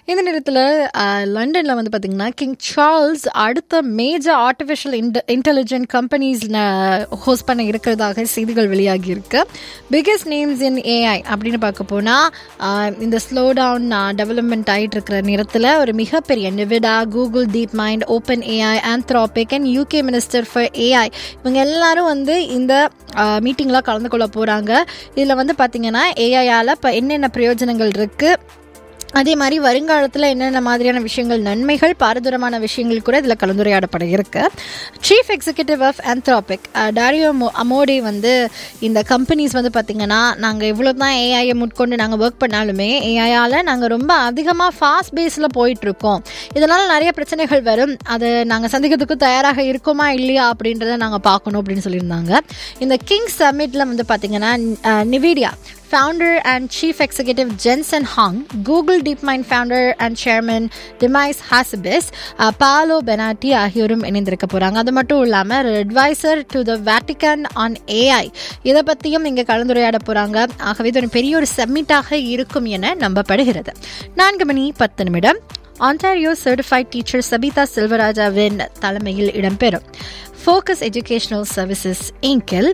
இந்த நேரத்தில் லண்டனில் வந்து பார்த்திங்கன்னா கிங் சார்ல்ஸ் அடுத்த major artificial in intelligent companies host பண்ண இருக்கிறதாக செய்திகள் வெளியாகி இருக்கு பிக்கஸ்ட் நேம்ஸ் இன் ஏஐ அப்படின்னு பார்க்க போனால் இந்த ஸ்லோ டவுன் டெவலப்மெண்ட் ஆகிட்டு இருக்கிற நேரத்தில் ஒரு மிகப்பெரிய Nvidia Google DeepMind open AI Anthropic and UK minister for AI இவங்க எல்லாரும் வந்து இந்த மீட்டிங்கில் கலந்து கொள்ள போகிறாங்க இதில் வந்து பார்த்திங்கன்னா ஏஐயால் இப்போ என்னென்ன பிரயோஜனங்கள் இருக்குது அதே மாதிரி வருங்காலத்தில் என்னென்ன மாதிரியான விஷயங்கள் நன்மைகள் பாரதூரமான விஷயங்கள் கூட இதில் கலந்துரையாடப்பட இருக்கு chief executive of Anthropic Dario Amodei வந்து இந்த கம்பெனிஸ் வந்து பார்த்திங்கன்னா நாங்கள் இவ்வளோ தான் ஏஐயை முட்கொண்டு நாங்கள் ஒர்க் பண்ணாலுமே ஏஐயால் நாங்கள் ரொம்ப அதிகமாக ஃபாஸ்ட் பேஸில் போயிட்டுருக்கோம் இதனால் நிறைய பிரச்சனைகள் வரும் அதை நாங்கள் சந்திக்கிறதுக்கு தயாராக இருக்கோமா இல்லையா அப்படின்றத நாங்கள் பார்க்கணும் அப்படின்னு சொல்லியிருந்தாங்க இந்த கிங் சமிட்டில் வந்து பார்த்திங்கன்னா நிவிடியா founder and chief executive Jensen Hung, Google DeepMind founder and chairman Demise Hassabis, uh, Paolo Benatti ஆகியோரும் இணைந்திருக்க போறாங்க அது மட்டும் இல்லாம adviser to the Vatican on AI இதை பத்தியும் இங்க கலந்துரையாட போறாங்க ஆகவே இது ஒரு பெரிய ஒரு சப்மிட்டாக இருக்கும் என நம்பப்படுகிறது நான்கு மணி பத்து நிமிடம் ஆன்டாரியோ சர்டிஃபைட் டீச்சர் சபிதா செல்வராஜாவின் தலைமையில் இடம்பெறும் ஃபோக்கஸ் எஜுகேஷனல் சர்வீசஸ் இங்கில்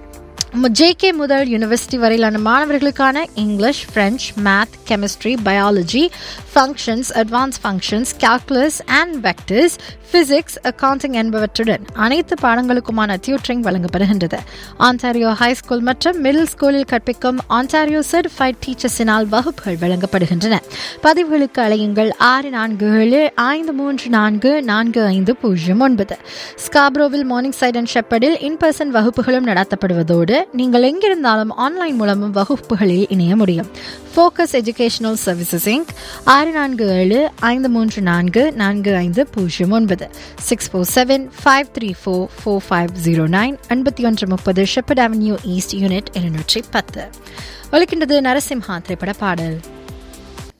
ஜேகே முதல் யூனிவர்சிட்டி வரையிலான மாணவர்களுக்கான English French math chemistry biology functions advance functions calculus and vectors physics accounting என்பவற்றுடன் அனைத்து பாடங்களுக்குமான டியூட்டரிங் வழங்கப்படுகின்றது ஆன்டாரியோ ஹைஸ்கூல் மற்றும் மிடில் ஸ்கூலில் கற்பிக்கும் ஆன்டாரியோ சர்டிஃபைட் டீச்சர்ஸினால் வகுப்புகள் வழங்கப்படுகின்றன பதிவுகளுக்கு அழையுங்கள் ஆறு நான்கு ஏழு ஐந்து மூன்று நான்கு நான்கு ஐந்து பூஜ்ஜியம் ஒன்பது ஸ்காப்ரோவில் மார்னிங் சைட் அண்ட் ஷெப்பர்டில் இன் பர்சன் வகுப்புகளும் நடத்தப்படுவதோடு நீங்கள் எங்கிருந்தாலும் ஆன்லைன் மூலமும் வகுப்புகளில் இணைய முடியும் ஃபோக்கஸ் எஜுகேஷனல் சர்வீசஸ் இங்க் ஆறு நான்கு ஏழு ஐந்து மூன்று நான்கு நான்கு ஐந்து பூஜ்ஜியம் ஒன்பது six four seven five three four four five zero nine எண்பத்தி ஒன்று முப்பது ஷெப்பர்ட் அவென்யூ ஈஸ்ட் யூனிட் இருநூற்றி பத்து ஒழிக்கின்றது நரசிம்ஹா திரைப்பட பாடல்